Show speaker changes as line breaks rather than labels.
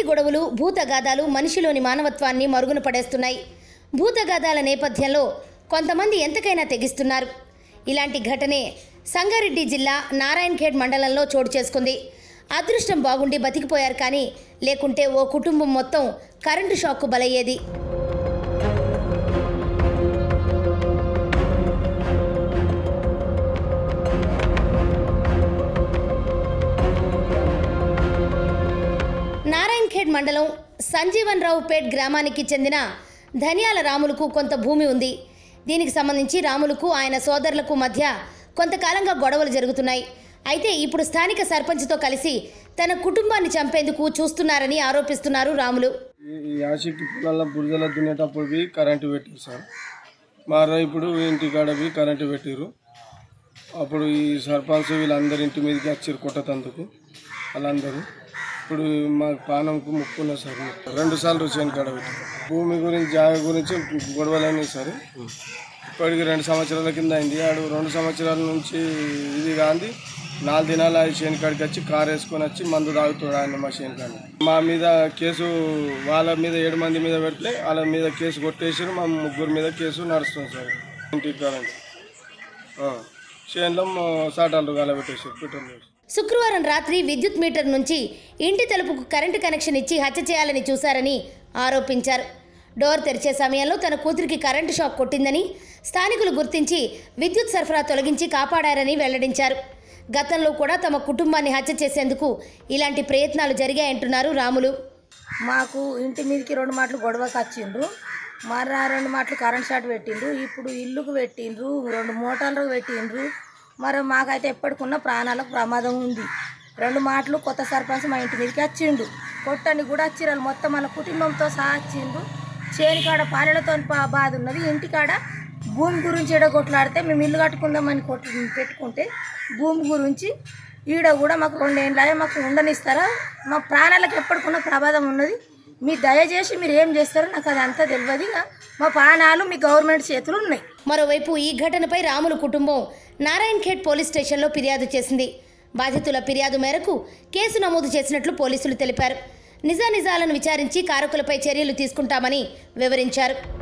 గొడవలు భూతగాదాలు మనిషిలోని మానవత్వాన్ని మరుగున పడేస్తున్నాయి భూతగాదాల నేపథ్యంలో కొంతమంది ఎంతకైనా తెగిస్తున్నారు ఇలాంటి ఘటనే సంగారెడ్డి జిల్లా నారాయణఖేడ్ మండలంలో చోటు చేసుకుంది అదృష్టం బాగుండి బతికిపోయారు కానీ లేకుంటే ఓ కుటుంబం మొత్తం కరెంటు షాక్కు బలయ్యేది నారాయణఖేడ్ మండలం సంజీవన్ రావు పేట్ గ్రామానికి చెందిన ధనియాల రాములకు కొంత భూమి ఉంది దీనికి సంబంధించి రాములకు ఆయన సోదరులకు మధ్య కొంతకాలంగా గొడవలు జరుగుతున్నాయి అయితే ఇప్పుడు స్థానిక సర్పంచ్తో కలిసి తన కుటుంబాన్ని చంపేందుకు చూస్తున్నారని ఆరోపిస్తున్నారు రాములు
ఈ యాసిక్ పొలాల బురదల దున్నేటప్పుడు పోయి కరెంటు పెట్టారు సార్ మారా ఇప్పుడు ఇంటి కాడ పోయి కరెంటు పెట్టారు అప్పుడు ఈ సర్పంచ్ వీళ్ళందరి ఇంటి మీదకి వచ్చారు కొట్టతందుకు వాళ్ళందరూ ఇప్పుడు మా పానంకు ముక్కున్నారు సార్ రెండు సార్లు చేను కాడ పెట్టారు భూమి గురించి జాగ గురించి గొడవలైనాయి సార్ ఇప్పటికి రెండు సంవత్సరాల కింద అయింది ఆడు రెండు సంవత్సరాల నుంచి ఇది కాంది నాలుగు దినాలు ఆయన చేను కాడికి వచ్చి కారు వేసుకొని వచ్చి మందు తాగుతాడు ఆయన మా చేను కాడ మా మీద కేసు వాళ్ళ మీద ఏడు మంది మీద పెడితే వాళ్ళ మీద కేసు కొట్టేసారు మా ముగ్గురు మీద కేసు నడుస్తుంది సార్ ఇంటికి కాదండి చేనులో సాటాలు కాలబెట్టేసారు పెట్రోల్ వేసి.
శుక్రవారం రాత్రి విద్యుత్ మీటర్ నుంచి ఇంటి తలుపుకు కరెంటు కనెక్షన్ ఇచ్చి హత్య చేయాలని చూశారని ఆరోపించారు డోర్ తెరిచే సమయంలో తన కూతురికి కరెంటు షాక్ కొట్టిందని స్థానికులు గుర్తించి విద్యుత్ సరఫరా తొలగించి కాపాడారని వెల్లడించారు గతంలో కూడా తమ కుటుంబాన్ని హత్య చేసేందుకు ఇలాంటి ప్రయత్నాలు జరిగాయంటున్నారు రాములు
మాకు ఇంటి మీదకి రెండు మాటలు గొడవకి వచ్చిండ్రు మర్రా రెండు మాటలు కరెంట్ షాట్ పెట్టిండ్రు ఇప్పుడు ఇల్లుకు పెట్టిండ్రు రెండు మోటార్లకు పెట్టిండ్రు మరి మాకైతే ఎప్పటికున్న ప్రాణాలకు ప్రమాదం ఉంది రెండు మాటలు కొత్త సర్పంచ్ మా ఇంటి మీదకి వచ్చిండు కొట్టని కూడా వచ్చిర్రు మొత్తం మన కుటుంబంతో సహా వచ్చిండ్రు చేనికాడ పాలెలతో పా- బాధ ఉన్నది ఇంటికాడ భూమి గురించి ఈడ కొట్లాడితే మేము ఇల్లు కట్టుకుందామని కొట్టు పెట్టుకుంటే భూమి గురించి ఈడ కూడా మాకు రెండేళ్ళ మాకు ఉండనిస్తారా మా ప్రాణాలకు ఎప్పటికున్న ప్రమాదం ఉన్నది మీ దయచేసి మీరు ఏం చేస్తారో నాకు అది అంతా తెలియదు ఇక మా ప్రాణాలు మీ గవర్నమెంట్ చేతులు ఉన్నాయి
మరోవైపు ఈ ఘటనపై రాములు కుటుంబం నారాయణ్ ఖేడ్ పోలీస్ స్టేషన్లో ఫిర్యాదు చేసింది బాధితుల ఫిర్యాదు మేరకు కేసు నమోదు చేసినట్లు పోలీసులు తెలిపారు నిజానిజాలను విచారించి కారకులపై చర్యలు తీసుకుంటామని వివరించారు